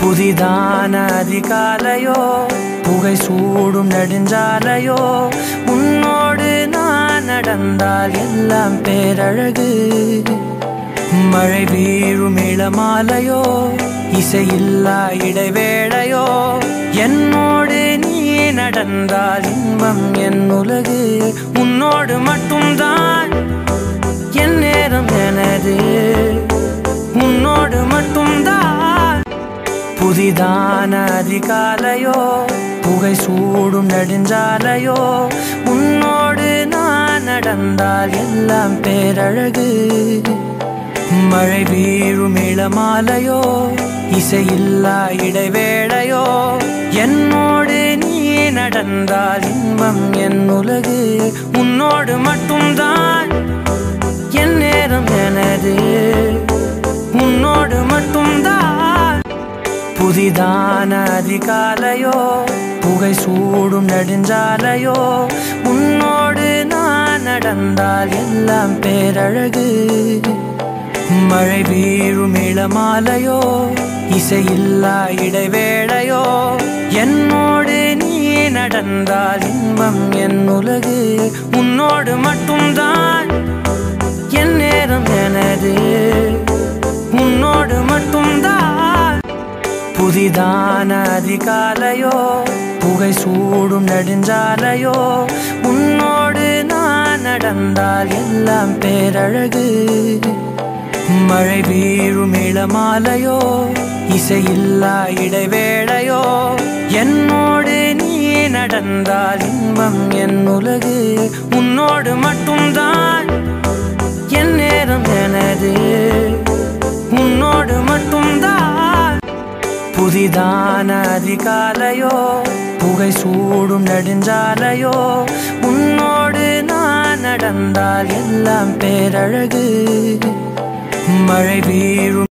புதிதான அதிகாலையோ புகை சூடும் நெடுஞ்சாலையோ உன்னோடு நான் நடந்தால் எல்லாம் பேரழகு மழை வீழும் இளமாலையோ இசையில்லா இடைவேளையோ என்னோடு நீ நடந்தால் இன்பம் என் உலகு உன்னோடு மட்டும்தான் என் நேரம் எனது உன்னோடு மட்டும்தான் புதிதான அதிகாலையோ புகை சூடும் நெடுஞ்சாலையோ உன்னோடு நான் நடந்தால் எல்லாம் பேரழகு மழை வீழும் இளமாலையோ இசையில்லா இடைவேளையோ என்னோடு நீ நடந்தால் இன்பம் என் உலகு உன்னோடு மட்டும்தான் என் நேரம் எனது உன்னோடு மட்டும்தான் புதிதான அதிகாலையோ புகை சூடும் நெடுஞ்சாலையோ உன்னோடு நான் நடந்தால் எல்லாம் பேரழகு மழை வீழும் இளமாலையோ இசையில்லா இடைவேளையோ என்னோடு நீ நடந்தால் இன்பம் என் உலகு உன்னோடு மட்டும்தான் என் நேரம் எனது உன்னோடு மட்டும்தான் புதிதான அதிகாலையோ புகை சூடும் நெடுஞ்சாலையோ உன்னோடு நான் நடந்தால் எல்லாம் பேரழகு மழை வீழும் இளமாலையோ இசையில்லா இடைவேளையோ என்னோடு நீ நடந்தால் இன்பம் என் உலகு உன்னோடு மட்டும்தான் என் நேரம் எனது உன்னோடு மட்டும்தான் புதிதான அதிகாலையோ புகை சூடும் நெடுஞ்சாலையோ உன்னோடு நான் நடந்தால் எல்லாம் பேரழகு மழை வீழும்